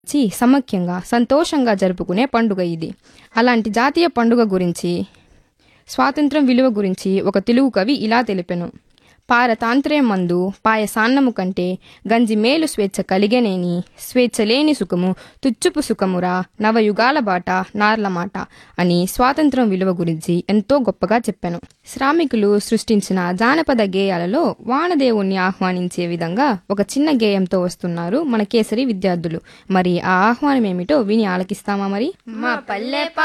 చి సమైక్యంగా సంతోషంగా జరుపుకునే పండుగ ఇది అలాంటి జాతీయ పండుగ గురించి స్వాతంత్రం విలువ గురించి ఒక తెలుగు కవి ఇలా తెలిపెను పారతాంత్ర్యమందు పాయసాన్నము కంటే గంజి మేలు స్వేచ్ఛ కలిగనేని స్వేచ్ఛ లేని సుఖము తుచ్చుపు సుఖమురా నవయుగాల బాట నార్ల మాట అని స్వాతంత్రం విలువ గురించి ఎంతో గొప్పగా చెప్పాను శ్రామికులు సృష్టించిన జానపద గేయాలలో వానదేవుణ్ణి ఆహ్వానించే విధంగా ఒక చిన్న గేయంతో వస్తున్నారు మన కేసరి విద్యార్థులు మరి ఆ ఆహ్వానం ఏమిటో విని ఆలకిస్తామా మరి మా పల్లె